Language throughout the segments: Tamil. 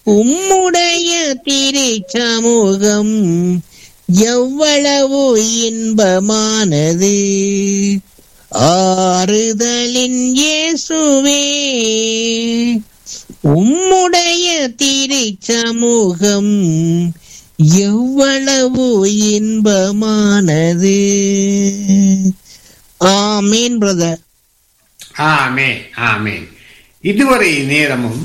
உம்முடைய திருச்சமூகம் எவ்வளவு இன்பமானது ஆறுதலின் இயேசுவே உம்முடைய திருச்சமூகம் எவ்வளவு இன்பமானது ஆமீன் பிரதர் ஆமே ஆமேன் இதுவரை நேரமும்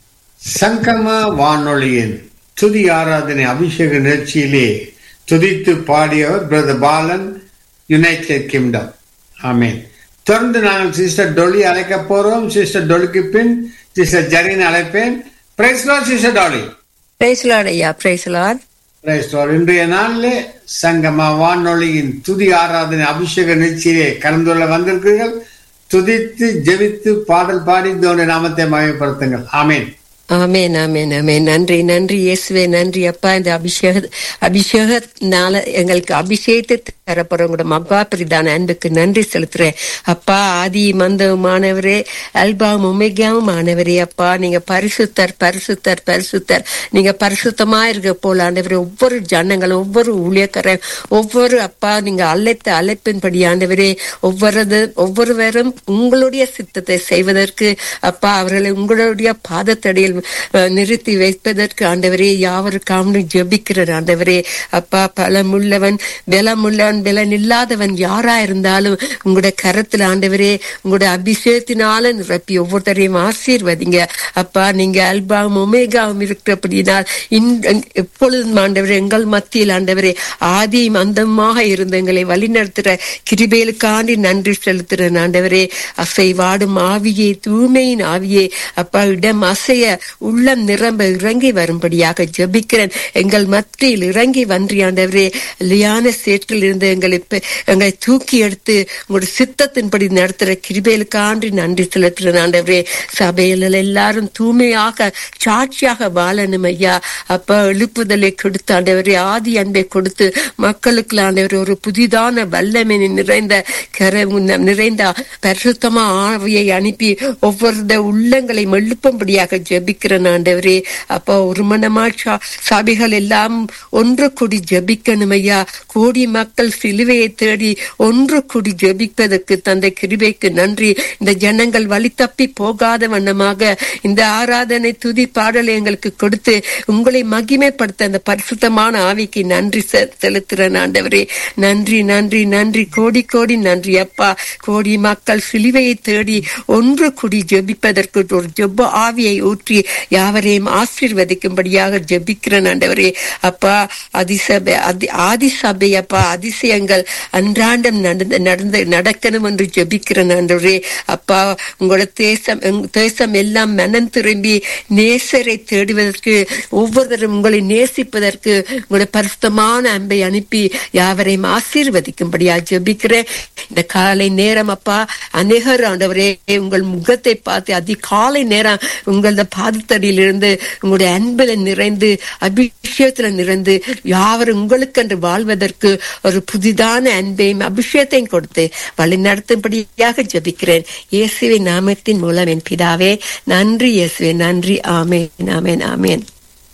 சங்கம வானொலியின் துதி ஆராதனை அபிஷேக நிகழ்ச்சியிலே துதித்து பாடியவர் பிரதர் பாலன் யுனைடெட் கிங்டம் ஆமேன் தொடர்ந்து நாங்கள் சிஸ்டர் டொலி அழைக்க போறோம் சிஸ்டர் டொலிக்கு பின் சிஸ்டர் ஜரீன் அழைப்பேன் praise Lord sister Dolly praise Lord ஐயா பிரைஸ் லார்ட் பிரைஸ் லார்ட் இன்றைய நாளிலே சங்கம வானொலியின் துதி ஆராதனை அபிஷேக நிகழ்ச்சியிலே கலந்துள்ள வந்திருக்கிறீர்கள் துதித்து ஜெபித்து பாடல் பாடி இதோட நாமத்தை மயப்படுத்துங்கள் ஆமேன் ஆமேன் ஆமேன் ஆமேன் நன்றி நன்றி இயேசுவே நன்றி அப்பா இந்த அபிஷேக அபிஷேகத்தினால எங்களுக்கு அபிஷேகத்தை தரப்படுற உங்களோட மகா பிரிதான அன்புக்கு நன்றி செலுத்துறேன் அப்பா ஆதி மந்தவுமானவரே அல்பாவும் உமைகாவும் ஆனவரே அப்பா நீங்க பரிசுத்தர் பரிசுத்தர் பரிசுத்தர் நீங்க பரிசுத்தமா இருக்க போல ஆண்டவரே ஒவ்வொரு ஜனங்களும் ஒவ்வொரு ஊழியக்காரன் ஒவ்வொரு அப்பா நீங்க அழைத்த அழைப்பின்படி ஆண்டவரே ஒவ்வொரு ஒவ்வொருவரும் உங்களுடைய சித்தத்தை செய்வதற்கு அப்பா அவர்களை உங்களுடைய பாதத்தடியில் அஹ், நிறுத்தி வைப்பதற்கு ஆண்டவரே யாவருக்காமலும் ஜெபிக்கிறார் ஆண்டவரே அப்பா பலமுள்ளவன் பலமுள்ளவன் பலன் இல்லாதவன் யாரா இருந்தாலும் உங்களுடைய கரத்துல ஆண்டவரே உங்களுடைய அபிஷேகத்தினால நிரப்பி ஒவ்வொருத்தரையும் ஆசீர்வதிங்க அப்பா நீங்க அல்பாவும் ஒமேகாவும் இருக்கிறபடினால் இந்த- எப்பொழுதும் ஆண்டவரே எங்கள் மத்தியில் ஆண்டவரே ஆதியும் அந்தமாக இருந்த எங்களை வழிநடத்துற கிருபேலுக்காண்டி நன்றி செலுத்துறேன் ஆண்டவரே அசைவாடும் ஆவியே தூய்மையின் ஆவியே அப்பா இடம் அசைய உள்ளம் நிரம்ப இறங்கி வரும்படியாக ஜெபிக்கிறேன் எங்கள் மத்தியில் இறங்கி வன்றி ஆண்டவரே லியான சேற்றில் இருந்து எங்களை பெ- எங்களை தூக்கி எடுத்து உங்களுடைய சித்தத்தின்படி நடத்துற கிருபேலுக்காண்டி நன்றி செலுத்துறேன் ஆண்டவரே சபையில் எல்லாரும் தூய்மையாக சாட்சியாக வாழணும் ஐயா அப்ப எழுப்புதலை கொடுத்து ஆண்டவரே ஆதி அன்பை கொடுத்து மக்களுக்கு ஆண்டவரே ஒரு புதிதான வல்லமை நிறைந்த கர நிறைந்த பரிசுத்தமா ஆவியை அனுப்பி ஒவ்வொரு உள்ளங்களை எழுப்பும்படியாக ஜெபிக்கிறேன் ஆண்டவரே அப்ப ஒரு மனமா சா- சபைகள் எல்லாம் ஒன்று கூடி ஜெபிக்கணும் ஐயா கோடி மக்கள் சிலுவையை தேடி ஒன்று கூடி ஜெபிப்பதற்கு தந்தை கிருபைக்கு நன்றி இந்த ஜனங்கள் வழி தப்பி போகாத வண்ணமாக இந்த ஆராதனை துதி பாடலை எங்களுக்கு கொடுத்து உங்களை மகிமைப்படுத்த அந்த பரிசுத்தமான ஆவிக்கு நன்றி செ- செலுத்துறேன் ஆண்டவரே நன்றி நன்றி நன்றி கோடி கோடி நன்றி அப்பா கோடி மக்கள் சிலுவையை தேடி ஒன்று கூடி ஜெபிப்பதற்கு ஒரு ஜெப ஆவியை ஊற்றி யாவரையும் ஆசீர்வதிக்கும்படியாக ஜெபிக்கிறேன் ஆண்டவரே அப்பா அதிசபை அதி ஆதிசபை அப்பா அதிசயங்கள் அன்றாடம் நடந்து நடந்து நடக்கணும் என்று ஜெபிக்கிறேன் ஆண்டவரே அப்பா உங்களோட தேசம் எங்க தேசம் எல்லாம் மனம் திரும்பி நேசரை தேடுவதற்கு ஒவ்வொருத்தரும் உங்களை நேசிப்பதற்கு உங்களுடைய பரிசுத்தமான அன்பை அனுப்பி யாவரையும் ஆசீர்வதிக்கும்படியா ஜெபிக்கிறேன் இந்த காலை நேரம் அப்பா அநேகர் ஆண்டவரே உங்கள் முகத்தை பார்த்து அதிகாலை நேரம் உங்களது பாதத்தடியிலிருந்து உங்களுடைய அன்பில் நிறைந்து அபிஷேகத்துல நிறைந்து யாவரும் உங்களுக்கென்று வாழ்வதற்கு ஒரு புதிதான அன்பையும் அபிஷேகத்தையும் கொடுத்து வழி நடத்தும்படியாக ஜெபிக்கிறேன் இயேசுவின் நாமத்தின் மூலம் என் பிதாவே நன்றி இயேசுவே நன்றி ஆமேன் ஆமேன் ஆமேன்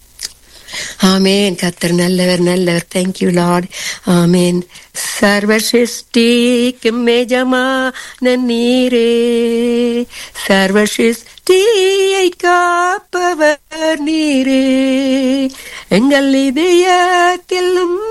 ஆமேன் கத்தர் நல்லவர் நல்லவர் தேங்க்யூ லார்ட் ஆமேன் சர்வ சிருஷ்டிக்கும் மேஜமான நீரே சர்வ சிருஷ்டியை காப்பவர் நீரே எங்கள் இதயத்தில் உம்